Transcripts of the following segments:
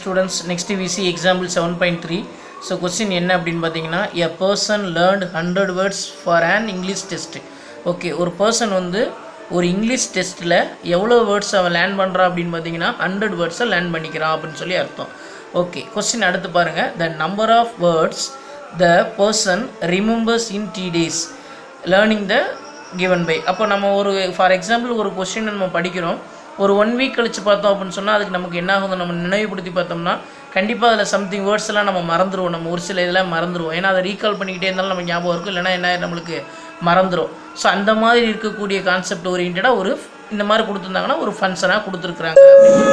students next விசி example seven point three so question என்ன அப்படின்னு பார்த்தீங்கன்னா a person learned hundred words for an English test okay ஒரு person வந்து ஒரு இங்கிலீஷ் டெஸ்ட்டில் எவ்வளோ வேர்ட்ஸ் அவன் லேர்ன் பண்ணுறான் அப்படின்னு பார்த்தீங்கன்னா ஹண்ட்ரட் வேர்ட்ஸை லேர்ன் பண்ணிக்கிறான் அப்படின்னு சொல்லி அர்த்தம் ஓகே கொஸ்டின் அடுத்து பாருங்கள் the number of words the person remembers in t days learning the given by அப்போ நம்ம ஒரு ஃபார் எக்ஸாம்பிள் ஒரு கொஸ்டின் நம்ம படிக்கிறோம் ஒரு ஒன் வீக் கழிச்சு பார்த்தோம் அப்படின்னு சொன்னால் அதுக்கு நமக்கு என்ன ஆகும் நம்ம நினைவுபடுத்தி பார்த்தோம்னா கண்டிப்பாக அதில் சம்திங் வேர்ட்ஸ் எல்லாம் நம்ம மறந்துடுவோம் நம்ம ஒரு சில இதெல்லாம் மறந்துடுவோம் ஏன்னா அதை ரீகால் பண்ணிக்கிட்டே இருந்தாலும் நம்ம ஞாபகம் இருக்கும் இல்லைன்னா என்ன ஆயிரும் நம்மளுக்கு மறந்துடும் ஸோ அந்த மாதிரி இருக்கக்கூடிய கான்செப்ட் ஓரியன்டாக ஒரு இந்த மாதிரி கொடுத்துருந்தாங்கன்னா ஒரு ஃபங்க்ஷனாக கொடுத்துருக்குறாங்க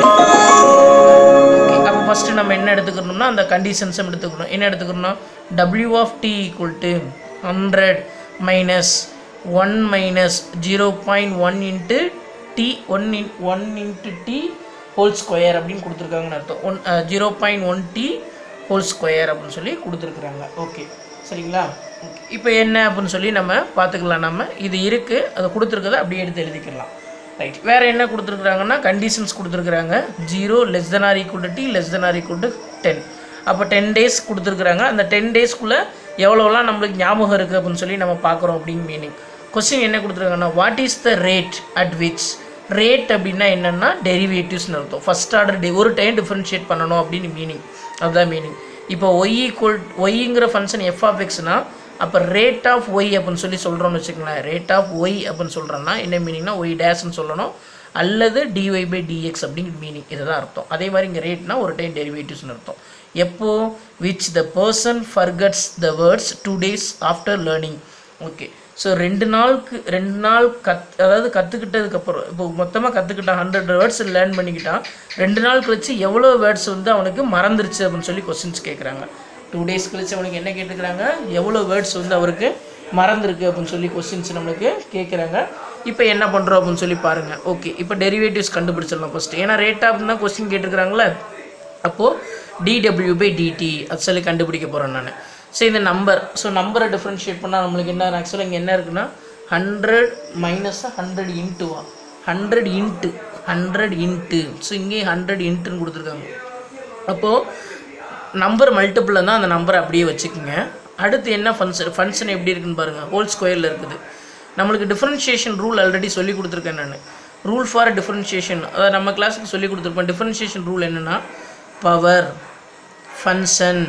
ஓகே அப்போ ஃபஸ்ட்டு நம்ம என்ன எடுத்துக்கணும்னா அந்த கண்டிஷன்ஸும் எடுத்துக்கணும் என்ன எடுத்துக்கணும் W of t equal to hundred minus one minus zero point one into t one in one into t whole square அப்படின்னு கொடுத்துருக்காங்கன்னு அர்த்தம் one zero point one t whole square அப்படின்னு சொல்லி கொடுத்துருக்குறாங்க ஓகே சரிங்களா ஓகே இப்போ என்ன அப்படின்னு சொல்லி நம்ம பார்த்துக்கலாம் நம்ம இது இருக்குது அதை கொடுத்துருக்கதை அப்படியே எடுத்து எழுதிக்கலாம் ரைட் வேறு என்ன கொடுத்துருக்குறாங்கன்னா கண்டிஷன்ஸ் கொடுத்துருக்குறாங்க zero less than or equal to t less than or equal to ten அப்போ டென் டேஸ் கொடுத்துருக்குறாங்க அந்த டென் டேஸ்க்குள்ளே எவ்வளோலாம் நம்மளுக்கு ஞாபகம் இருக்குது அப்படின்னு சொல்லி நம்ம பார்க்குறோம் அப்படின்னு மீனிங் கொஸ்டின் என்ன கொடுத்துருக்காங்கன்னா what is the rate at which rate அப்படின்னா என்னென்னா டெரிவேட்டிவ்ஸ்னு அர்த்தம் ஃபஸ்ட் ஆர்டர் டே ஒரு டைம் டிஃப்ரென்ஷியேட் பண்ணணும் அப்படின்னு மீனிங் அதுதான் மீனிங் இப்போ ஒய் ஈக்குவல் ஒய்ங்கிற ஃபங்க்ஷன் எஃப் ஆஃப் எக்ஸ்னால் அப்போ ரேட் ஆஃப் ஒய் அப்படின்னு சொல்லி சொல்கிறோம்னு வச்சுக்கோங்களேன் ரேட் ஆஃப் ஒய் அப்படின்னு சொல்கிறோன்னா என்ன மீனிங்னா ஒய் டேஷ்னு சொல்லணும் அல்லது டிஒய் பை டிஎக்ஸ் அப்படிங்கிற மீனிங் இதுதான் அர்த்தம் அதே மாதிரி இங்கே ரேட்னா ஒரு டைம் டெரிவேட்டிவ்ஸ்னு அர்த்தம் எப்போ which the person forgets the words two days after learning okay so ரெண்டு நாளுக்கு ரெண்டு நாள் கத் அதாவது கற்றுக்கிட்டதுக்கப்புறம் இப்போ மொத்தமாக கற்றுக்கிட்டான் ஹண்ட்ரட் வேர்ட்ஸ் லேர்ன் பண்ணிக்கிட்டான் ரெண்டு நாள் கழிச்சு எவ்வளோ வேர்ட்ஸ் வந்து அவனுக்கு மறந்துருச்சு அப்படின்னு சொல்லி கொஸ்டின்ஸ் கேட்குறாங்க டூ டேஸ் கழிச்சு அவனுக்கு என்ன கேட்டுக்கிறாங்க எவ்வளோ வேர்ட்ஸ் வந்து அவருக்கு மறந்துருக்கு அப்படின்னு சொல்லி கொஸ்டின்ஸ் நம்மளுக்கு கேட்குறாங்க இப்போ என்ன பண்ணுறோம் அப்படின்னு சொல்லி பாருங்கள் ஓகே இப்போ டெரிவேட்டிவ்ஸ் கண்டுபிடிச்சிடலாம் ஃபஸ்ட்டு ஏன்னா ரேட் ஆஃப் தான் கொஸ்டின் கேட்டுக்கிறாங்களே அப்போது டிடபிள்யூ பை டிடி அது சொல்லி கண்டுபிடிக்க போகிறேன் நான் ஸோ இந்த நம்பர் ஸோ நம்பரை டிஃப்ரென்ஷியேட் பண்ணால் நம்மளுக்கு என்ன ஆக்சுவலாக இங்கே என்ன இருக்குன்னா ஹண்ட்ரட் மைனஸ் ஹண்ட்ரட் இன்ட்டுவா hundred into hundred into so இங்கேயும் ஹண்ட்ரட் இன்ட்டுன்னு கொடுத்துருக்காங்க அப்போது நம்பர் மல்டிப்பிளில் தான் அந்த நம்பரை அப்படியே வச்சுக்கோங்க அடுத்து என்ன ஃபங்க்ஷன் ஃபங்க்ஷன் எப்படி இருக்குன்னு பாருங்கள் ஹோல் ஸ்கொயரில் இருக்குது நம்மளுக்கு டிஃப்ரென்ஷியேஷன் ரூல் ஆல்ரெடி சொல்லி கொடுத்துருக்கேன் நான் ரூல் ஃபார் டிஃப்ரென்ஷியேஷன் அதாவது நம்ம கிளாஸுக்கு சொல்லி கொடுத்துருப்பேன் டிஃப்ரென்ஷியேஷன் ரூல் என்னென்னா பவர் ஃபங்க்ஷன்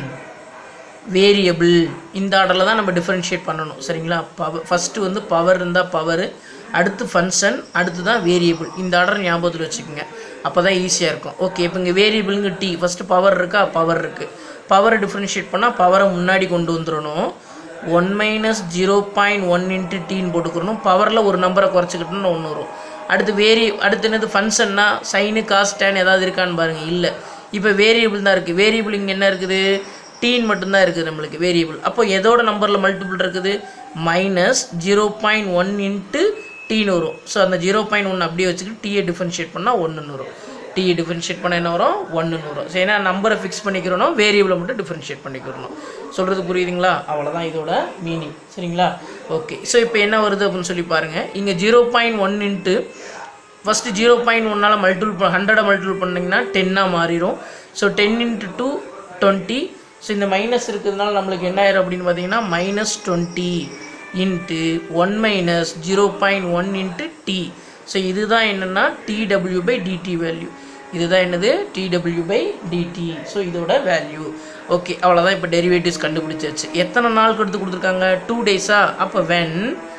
வேரியபிள் இந்த ஆர்டரில் தான் நம்ம டிஃப்ரென்ஷியேட் பண்ணணும் சரிங்களா பவர் ஃபஸ்ட்டு வந்து பவர் இருந்தால் பவர் அடுத்து ஃபங்க்ஷன் அடுத்து தான் வேரியபிள் இந்த ஆர்டர் ஞாபகத்தில் வச்சுக்கோங்க அப்போ தான் ஈஸியாக இருக்கும் ஓகே இப்போ இங்கே வேரியபிளுங்க டி ஃபஸ்ட்டு பவர் இருக்கா பவர் இருக்குது பவரை டிஃப்ரென்ஷியேட் பண்ணால் பவரை முன்னாடி கொண்டு வந்துடணும் one minus zero point one into டீன்னு போட்டுக்கிறணும் பவரில் ஒரு நம்பரை குறைச்சிக்கிட்டோம்னு ஒன்று வரும் அடுத்து வேரி அடுத்து என்னது ஃபங்க்ஷன்னா சைனு காஸ் டேன் ஏதாவது இருக்கான்னு பாருங்கள் இல்லை இப்போ வேரியபிள் தான் இருக்குது வேரியபிள் இங்கே என்ன இருக்குது டீன் மட்டும்தான் இருக்குது நம்மளுக்கு வேரியபிள் அப்போ எதோட நம்பரில் மல்டிபிள் இருக்குது minus zero point one into டீன்னு வரும் ஸோ அந்த ஜீரோ பாயிண்ட் ஒன் அப்படியே வச்சுக்கிட்டு டீயை டிஃபரன்ஷியேட் பண்ணால் ஒன்றுன்னு வரும் டீயை டிஃபரன்ஷியேட் பண்ண என்ன வரும் ஒன்றுன்னு வரும் ஸோ ஏன்னா நம்பரை ஃபிக்ஸ் பண்ணிக்கிறோம் வேரியபிளை மட்டும் டிஃபரன்ஷியேட் பண்ணிக்கிறணும் சொல்கிறது புரியுதுங்களா அவ்வளோதான் இதோட மீனிங் சரிங்களா ஓகே ஸோ இப்போ என்ன வருது அப்படின்னு சொல்லி பாருங்கள் இங்கே zero point one into first zero point ஒன்னால் மல்டிபிள் ஹண்ட்ரடை மல்டிபிள் பண்ணிங்கன்னா டென்னாக மாறிடும் so ten into two twenty so இந்த மைனஸ் இருக்கிறதுனால நம்மளுக்கு என்ன ஆயிரும் அப்படின்னு பார்த்தீங்கன்னா minus twenty into one minus zero point one into t so இதுதான் என்னென்னா டிடபிள்யூ பை டிடி வேல்யூ இதுதான் என்னது டிடபிள்யூ பை டிடி ஸோ இதோட வேல்யூ ஓகே அவ்வளோதான் இப்போ டெரிவேட்டிவ்ஸ் கண்டுபிடிச்சாச்சு எத்தனை நாளுக்கு எடுத்து கொடுத்துருக்காங்க டூ டேஸா அப்போ வென்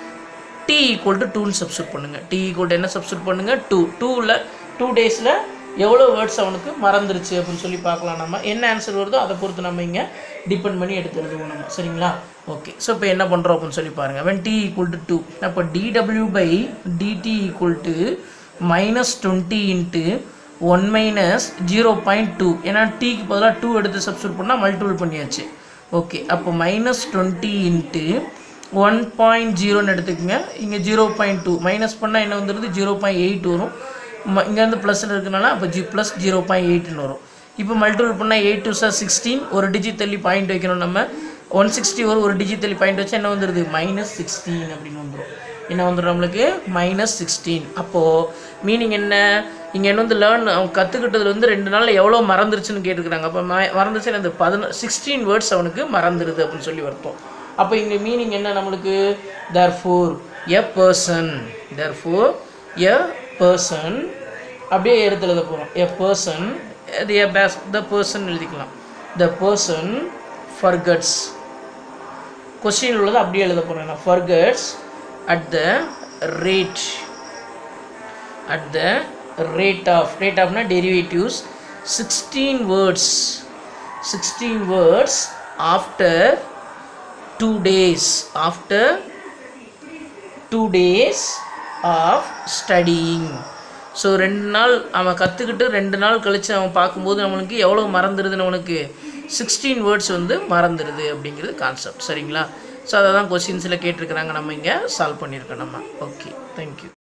டி ஈக்குவல் டு டூன்னு சப்ஸ்டியூட் பண்ணுங்கள் டி ஈக்குவல் டு என்ன சப்ஸ்டியூட் பண்ணுங்கள் டூ டூவில் டூ டேஸில் எவ்வளோ வேர்ட்ஸ் அவனுக்கு மறந்துருச்சு அப்படின்னு சொல்லி பார்க்கலாம் நம்ம என்ன ஆன்சர் வருதோ அதை பொறுத்து நம்ம இங்கே டிபெண்ட் பண்ணி எடுத்து எழுதுவோம் நம்ம சரிங்களா ஓகே ஸோ இப்போ என்ன பண்ணுறோம் அப்படின்னு சொல்லி பாருங்கள் when t equal to two அப்போ டிடபிள்யூ by dt equal to minus twenty into one minus zero point two ஏன்னா டீக்கு பதிலாக டூ எடுத்து சப்ஸ்டியூட் பண்ணால் மல்டிபிள் பண்ணியாச்சு ஓகே அப்போ minus twenty into one point ஜீரோன்னு எடுத்துக்கோங்க இங்கே ஜீரோ பாயிண்ட் டூ மைனஸ் பண்ணால் என்ன வந்துடுது ஜீரோ பாயிண்ட் எயிட் வரும் ம இங்கேருந்து ப்ளஸில் இருக்கனால அப்போ ஜி ப்ளஸ் ஜீரோ பாயிண்ட் எயிட்னு வரும் இப்போ மல்டிபிள் பண்ணால் எயிட் டூ சார் சிக்ஸ்டீன் ஒரு டிஜிட் தள்ளி பாயிண்ட் வைக்கணும் நம்ம ஒன் சிக்ஸ்டி வரும் ஒரு டிஜிட் தள்ளி பாயிண்ட் வச்சா என்ன வந்துடுது மைனஸ் சிக்ஸ்டீன் அப்படின்னு வந்துடும் என்ன வந்துடும் நம்மளுக்கு மைனஸ் சிக்ஸ்டீன் அப்போது மீனிங் என்ன இங்கே என்ன வந்து லேர்ன் அவன் கற்றுக்கிட்டதுல வந்து ரெண்டு நாளில் எவ்வளோ மறந்துருச்சுன்னு கேட்டுக்கிறாங்க அப்போ ம மறந்துச்சு அந்த பதின சிக்ஸ்டீன் வேர்ட்ஸ் அவனுக்கு மறந்துடுது அப்படின்னு சொல்லி வருத்தம் அப்போ இங்கே மீனிங் என்ன நம்மளுக்கு தேர் four a person there four a person அப்படியே எடுத்து எழுத போகிறோம் எ பர்சன் அது எ பேஸ் த பர்சன் எழுதிக்கலாம் த பர்சன் ஃபர்கட்ஸ் கொஸ்டின் உள்ளது அப்படியே எழுத போகிறேன் நான் forgets at the rate at the rate of rate of na derivatives 16 words 16 words after 2 days after 2 days of studying so ரெண்டு நாள் அவன் கற்றுக்கிட்டு ரெண்டு நாள் கழித்து அவன் பார்க்கும்போது நம்மளுக்கு எவ்வளோ மறந்துடுதுன்னு அவனுக்கு சிக்ஸ்டீன் வேர்ட்ஸ் வந்து மறந்துடுது அப்படிங்கிறது கான்செப்ட் சரிங்களா ஸோ அதை தான் கொஸ்டின்ஸில் கேட்டிருக்கிறாங்க நம்ம இங்கே சால்வ் பண்ணியிருக்கோம் நம்ம ஓகே தேங்க்யூ